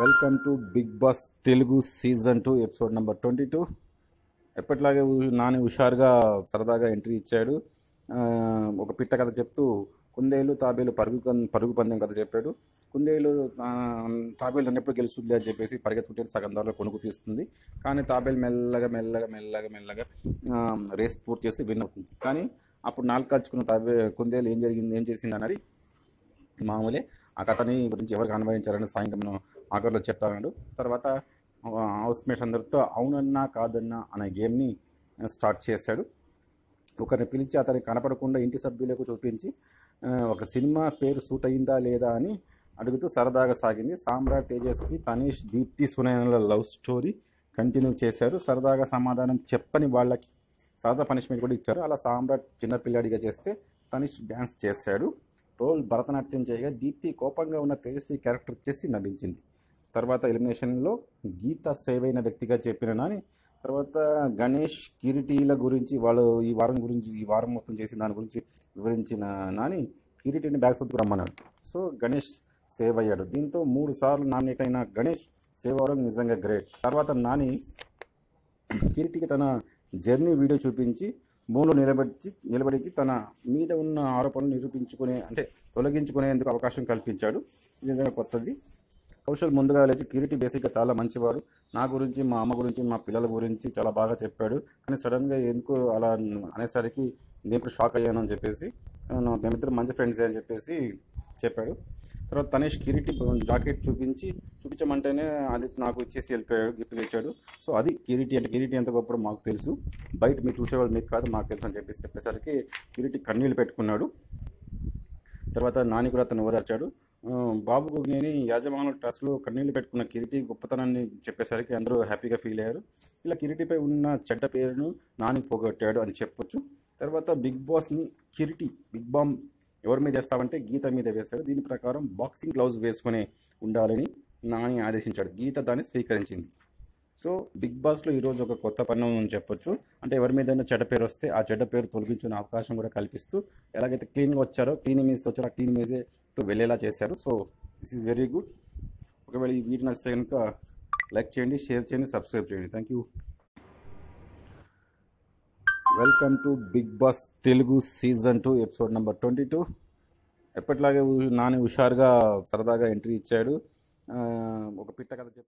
welcome to Bigg Boss Telugu season two episode number twenty two ఎప్పటిలాగే ఉ- నాని హుషారుగా సరదాగా ఎంట్రీ ఇచ్చాడు ఆ, ఒక పిట్ట కథ చెప్తూ కుందేలు తాబేలు పరుగు కన్- పరుగు పందెం కథ చెప్పాడు కుందేలు ఆ, తాబేలు అన్నప్పుడు గెలుస్తుంది అని చెప్పేసి పరిగెత్తుకుంటే సగం దారిలో కొనుక్కు తీస్తుంది కానీ తాబేలు మెల్లగా మెల్లగా మెల్లగా మెల్లగా ఆ, రేస్ పూర్తి చేసి విన్ అవుతుంది కానీ అప్పుడు నాలుగు కలుచుకున్న తాబే కుందేలు ఏం జరిగింది ఏం చేసింది అన్నది మామూలే ఆ కథని గురించి ఎవరికి అనుభవించారని సాయంత్రం ఆఖరిలో చెప్తాడు తర్వాత హౌస్ మేట్స్ అందరితో అవునన్నా కాదన్నా అనే గేమ్ని స్టార్ట్ చేశాడు ఒకరిని పిలిచి అతనికి కనపడకుండా ఇంటి సభ్యులకు చూపించి ఆ, ఒక సినిమా పేరు సూట్ అయిందా లేదా అని అడుగుతూ సరదాగా సాగింది సామ్రాట్ తేజస్వి తనీష్ దీప్తి సునయనల లవ్ స్టోరీ కంటిన్యూ చేశారు సరదాగా సమాధానం చెప్పని వాళ్ళకి సరదా పనిష్మెంట్ కూడా ఇచ్చారు అలా సామ్రాట్ చిన్న పిల్లాడిగా చేస్తే తనీష్ డ్యాన్స్ చేశాడు రోల్ భరతనాట్యం చేయగా దీప్తి కోపంగా ఉన్న తేజస్వి క్యారెక్టర్ చేసి నటించింది తర్వాత ఎలిమినేషన్లో గీత సేవ్ అయిన వ్యక్తిగా చెప్పిన నాని తర్వాత గణేష్ కిరీటీల గురించి వాళ్ళు ఈ వారం గురించి ఈ వారం మొత్తం చేసిన దాని గురించి వివరించిన నాని కిరీటిని బ్యాగ్ సొత్తుకు రమ్మన్నాడు సో గణేష్ సేవ్ అయ్యాడు దీంతో మూడు సార్లు నామినేట్ అయిన గణేష్ సేవ్ అవ్వడం నిజంగా గ్రేట్ తర్వాత నాని కిరీటికి తన జర్నీ వీడియో చూపించి మూడు నిలబడి నిలబడించి తన మీద ఉన్న ఆరోపణలు నిరూపించుకునే అంటే తొలగించుకునేందుకు అవకాశం కల్పించాడు ఇది నిజంగా కొత్తది కౌశల్ ముందుగా లేచి కిరీటి బేసిక్గా చాలా మంచివాడు నా గురించి మా అమ్మ గురించి మా పిల్లల గురించి చాలా బాగా చెప్పాడు కానీ సడన్గా ఎందుకు అలా అనేసరికి నేను ఇప్పుడు షాక్ అయ్యాను అని చెప్పేసి "నా- మేమిద్దరం మంచి ఫ్రెండ్స్ అని చెప్పేసి చెప్పాడు తర్వాత తనేష్ కిరీటి జాకెట్ చూపించి చూపించమంటేనే అది నాకు ఇచ్చేసి వెళ్ళిపోయాడు గిఫ్ట్ ఇచ్చాడు సో అది కిరీటి అంటే కిరీటి ఎంత గొప్పడో మాకు తెలుసు బయట మీరు చూసేవాళ్ళు మీకు కాదు మాకు తెలుసు అని చెప్పేసి చెప్పేసరికి కిరీటి కన్నీళ్ళు పెట్టుకున్నాడు తర్వాత నాని కూడా అతను ఓదార్చాడు ఆ, బాబుకు నేను యాజమాన్య ట్రస్ట్లో కన్నీళ్ళు పెట్టుకున్న కిరీటి గొప్పతనాన్ని చెప్పేసరికి అందరూ హ్యాపీగా ఫీల్ అయ్యారు ఇలా కిరీటిపై ఉన్న చెడ్డ పేరును నాని పోగొట్టాడు అని చెప్పొచ్చు తర్వాత బిగ్ బాస్ని కిరీటి బిగ్ బామ్ ఎవరి మీద వేస్తామంటే గీత మీద వేశాడు దీని ప్రకారం బాక్సింగ్ గ్లౌజ్ వేసుకునే ఉండాలని నాని ఆదేశించాడు గీత దాన్ని స్వీకరించింది సో బిగ్ బాస్లో ఈరోజు ఒక కొత్త పన్ను అని చెప్పొచ్చు అంటే ఎవరి మీద చెడ్డ పేరు వస్తే ఆ చెడ్డ పేరు తొలగించుకునే అవకాశం కూడా కల్పిస్తూ ఎలాగైతే క్లీన్గా వచ్చారో క్లీన్ మీస్తో వచ్చారో ఆ క్లీన్ మీజేతో వెళ్ళేలా చేశారు so this is very good ఒకవేళ ఈ వీడియో నచ్చితే కనుక లైక్ చేయండి షేర్ చేయండి సబ్స్క్రైబ్ చేయండి thank you welcome to Bigg Boss Telugu season two episode number twenty two ఎప్పటిలాగే ఉ- నాని హుషారుగా సరదాగా ఎంట్రీ ఇచ్చాడు ఆ, ఒక పిట్ట కథ చెప్